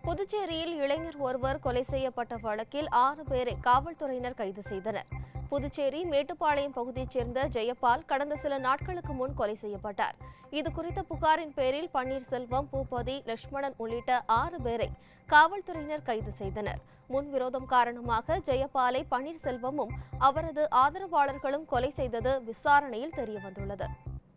புதுச்சேரியில் இளைஞர் ஒருவர் கொலை செய்யப்பட்ட வழக்கில் ஆறு பேரை காவல்துறையினர் கைது செய்தனர் புதுச்சேரி மேட்டுப்பாளையம் பகுதியைச் சேர்ந்த ஜெயபால் கடந்த சில நாட்களுக்கு முன் கொலை செய்யப்பட்டார் இது குறித்த புகாரின் பேரில் பன்னீர்செல்வம் பூபதி லட்சுமணன் உள்ளிட்ட ஆறு பேரை காவல்துறையினர் கைது செய்தனர் முன்விரோதம் காரணமாக ஜெயபாலை பன்னீர்செல்வமும் அவரது ஆதரவாளர்களும் கொலை செய்தது விசாரணையில் தெரியவந்துள்ளது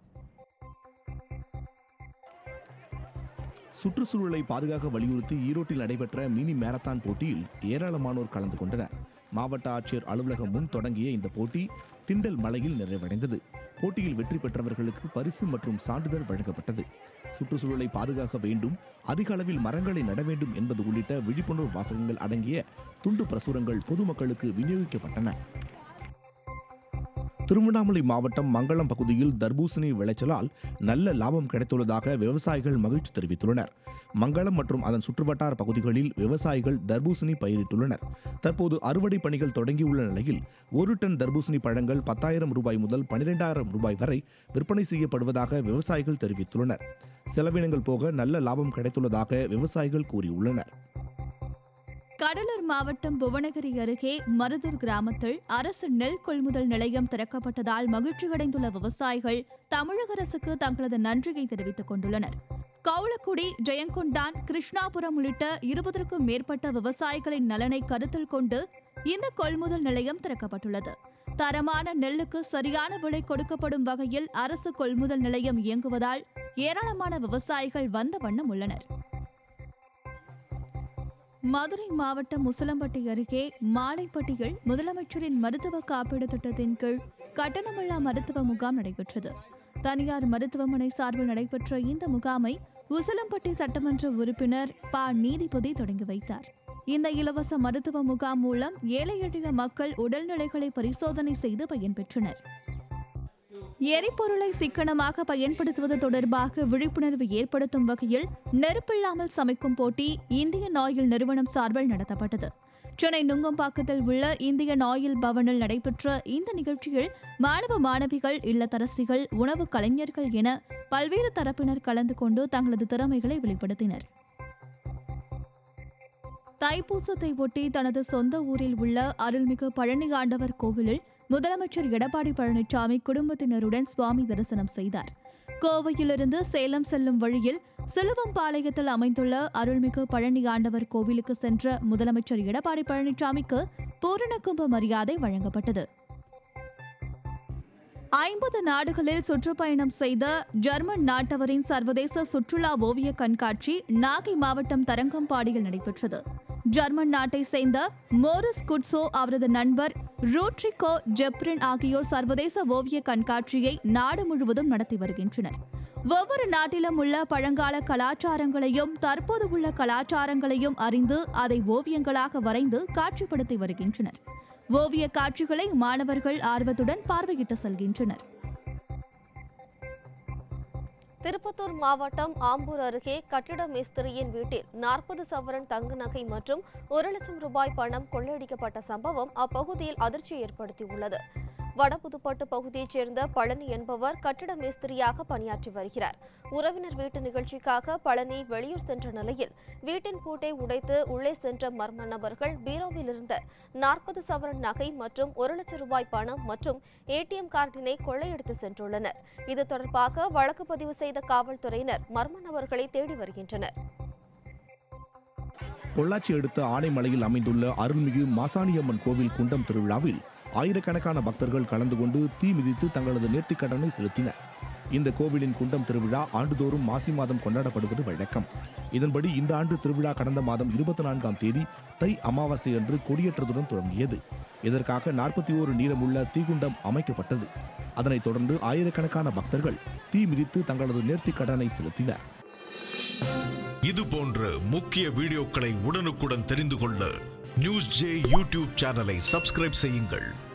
சுற்றுச்சூழலை பாதுகாக்க வலியுறுத்தி ஈரோட்டில் நடைபெற்ற மினி மாரத்தான் போட்டியில் ஏராளமானோர் கலந்து கொண்டனர் மாவட்ட ஆட்சியர் அலுவலகம் முன் தொடங்கிய இந்த போட்டி திண்டல் மலையில் நிறைவடைந்தது போட்டியில் வெற்றி பெற்றவர்களுக்கு பரிசு மற்றும் சான்றிதழ் வழங்கப்பட்டது சுற்றுச்சூழலை பாதுகாக்க வேண்டும் அதிக அளவில் மரங்களை நட வேண்டும் என்பது உள்ளிட்ட விழிப்புணர்வு வாசகங்கள் அடங்கிய துண்டு பிரசுரங்கள் பொதுமக்களுக்கு விநியோகிக்கப்பட்டன திருவண்ணாமலை மாவட்டம் மங்களம் பகுதியில் தர்பூசணி விளைச்சலால் நல்ல லாபம் கிடைத்துள்ளதாக விவசாயிகள் மகிழ்ச்சி தெரிவித்துள்ளனர் மங்களம் மற்றும் அதன் சுற்றுவட்டார பகுதிகளில் விவசாயிகள் தர்பூசணி பயிரிட்டுள்ளனர் தற்போது அறுவடை பணிகள் தொடங்கியுள்ள நிலையில் ஒரு டன் தர்பூசணி பழங்கள் பத்தாயிரம் ரூபாய் முதல் பனிரெண்டாயிரம் ரூபாய் வரை விற்பனை செய்யப்படுவதாக விவசாயிகள் தெரிவித்துள்ளனர் செலவினங்கள் போக நல்ல லாபம் கிடைத்துள்ளதாக விவசாயிகள் கூறியுள்ளனர் கடலூர் மாவட்டம் புவனகிரி அருகே மருதூர் கிராமத்தில் அரசு நெல் கொள்முதல் நிலையம் திறக்கப்பட்டதால் மகிழ்ச்சியடைந்துள்ள விவசாயிகள் தமிழக அரசுக்கு தங்களது நன்றியை தெரிவித்துக் கொண்டுள்ளனர் கவுளக்குடி ஜெயங்கொண்டான் கிருஷ்ணாபுரம் உள்ளிட்ட இருபதற்கும் மேற்பட்ட விவசாயிகளின் நலனை கருத்தில் கொண்டு இந்த கொள்முதல் நிலையம் திறக்கப்பட்டுள்ளது தரமான நெல்லுக்கு சரியான விலை கொடுக்கப்படும் வகையில் அரசு கொள்முதல் நிலையம் இயங்குவதால் ஏராளமான விவசாயிகள் வந்த வண்ணம் உள்ளனர் மதுரை மாவட்டம் முசலம்பட்டி அருகே மாலைப்பட்டியில் முதலமைச்சரின் மருத்துவ காப்பீடு திட்டத்தின் கீழ் கட்டணமில்லா மருத்துவ முகாம் நடைபெற்றது தனியார் மருத்துவமனை சார்பில் நடைபெற்ற இந்த முகாமை உசிலம்பட்டி சட்டமன்ற உறுப்பினர் ப நீதிபதி தொடங்கி வைத்தார் இந்த இலவச மருத்துவ முகாம் மூலம் ஏழை எளிய மக்கள் உடல்நிலைகளை பரிசோதனை செய்து பயன்பெற்றனர் எரிபொருளை சிக்கனமாக பயன்படுத்துவது தொடர்பாக விழிப்புணர்வு ஏற்படுத்தும் வகையில் நெருப்பில்லாமல் சமைக்கும் போட்டி இந்தியன் ஆயில் நிறுவனம் சார்பில் நடத்தப்பட்டது சென்னை நுங்கம்பாக்கத்தில் உள்ள இந்தியன் ஆயில் பவனில் நடைபெற்ற இந்த நிகழ்ச்சியில் மாணவ மாணவிகள் இல்லத்தரசிகள் உணவு கலைஞர்கள் என பல்வேறு தரப்பினர் கலந்து கொண்டு தங்களது திறமைகளை வெளிப்படுத்தினர் தைப்பூசத்தை ஒட்டி தனது சொந்த ஊரில் உள்ள அருள்மிகு பழனி ஆண்டவர் கோவிலில் முதலமைச்சர் எடப்பாடி பழனிசாமி குடும்பத்தினருடன் சுவாமி தரிசனம் செய்தார் கோவையிலிருந்து சேலம் செல்லும் வழியில் சிலுவம்பாளையத்தில் அமைந்துள்ள அருள்மிகு பழனி ஆண்டவர் கோவிலுக்கு சென்ற முதலமைச்சர் எடப்பாடி பழனிசாமிக்கு பூரண கும்ப மரியாதை வழங்கப்பட்டது ஐம்பது நாடுகளில் சுற்றுப்பயணம் செய்த ஜெர்மன் நாட்டவரின் சர்வதேச சுற்றுலா ஓவிய கண்காட்சி நாகை மாவட்டம் தரங்கம்பாடியில் நடைபெற்றது ஜெர்மன் நாட்டை சேர்ந்த மோரிஸ் குட்சோ அவரது நண்பர் ரூட்ரிகோ ஜெப்ரின் ஆகியோர் சர்வதேச ஓவிய கண்காட்சியை நாடு முழுவதும் நடத்தி வருகின்றனர் ஒவ்வொரு நாட்டிலும் உள்ள பழங்கால கலாச்சாரங்களையும் தற்போது உள்ள கலாச்சாரங்களையும் அறிந்து அதை ஓவியங்களாக வரைந்து காட்சிப்படுத்தி வருகின்றனர் ஓவிய காட்சிகளை மாணவர்கள் ஆர்வத்துடன் பார்வையிட்டு செல்கின்றனர் திருப்பத்தூர் மாவட்டம் ஆம்பூர் அருகே கட்டிட மேஸ்திரியின் வீட்டில் நாற்பது சவரன் தங்க நகை மற்றும் ஒரு லட்சம் ரூபாய் பணம் கொள்ளையடிக்கப்பட்ட சம்பவம் அப்பகுதியில் அதிர்ச்சி ஏற்படுத்தியுள்ளது வடபுதுப்பட்டு பகுதியைச் சேர்ந்த பழனி என்பவர் கட்டிட மேஸ்திரியாக பணியாற்றி வருகிறார் உறவினர் வீட்டு நிகழ்ச்சிக்காக பழனி வெளியூர் சென்ற நிலையில் வீட்டின் பூட்டை உடைத்து உள்ளே சென்ற மர்ம நபர்கள் பீரோவில் இருந்த நாற்பது சவரன் நகை மற்றும் ஒரு லட்சம் ரூபாய் பணம் மற்றும் ஏடிஎம் கார்டினை கொள்ளையடித்து சென்றுள்ளனர் இது தொடர்பாக வழக்கு பதிவு செய்த காவல்துறையினர் மர்ம நபர்களை தேடி வருகின்றனர் பொள்ளாச்சி அடுத்த ஆனைமலையில் அமைந்துள்ள அருள்மிகு மாசாணியம்மன் கோவில் குண்டம் திருவிழாவில் ஆயிரக்கணக்கான பக்தர்கள் கலந்து கொண்டு தீ மிதித்து தங்களது நேர்த்திக்கடனை செலுத்தினர் இந்த கோவிலின் குண்டம் திருவிழா ஆண்டுதோறும் மாசி மாதம் கொண்டாடப்படுவது வழக்கம் இதன்படி இந்த ஆண்டு திருவிழா கடந்த மாதம் இருபத்தி நான்காம் தேதி தை அமாவாசை அன்று கொடியேற்றத்துடன் தொடங்கியது இதற்காக நாற்பத்தி ஓரு நீளமுள்ள தீக்குண்டம் அமைக்கப்பட்டது அதனைத் தொடர்ந்து ஆயிரக்கணக்கான பக்தர்கள் தீ மிதித்து தங்களது நேர்த்திக்கடனை செலுத்தினர் இது போன்ற முக்கிய வீடியோக்களை உடனுக்குடன் தெரிந்து கொள்ள நியூஸ் ஜே யூடியூப் சேனலை சப்ஸ்கிரைப் செய்யுங்கள்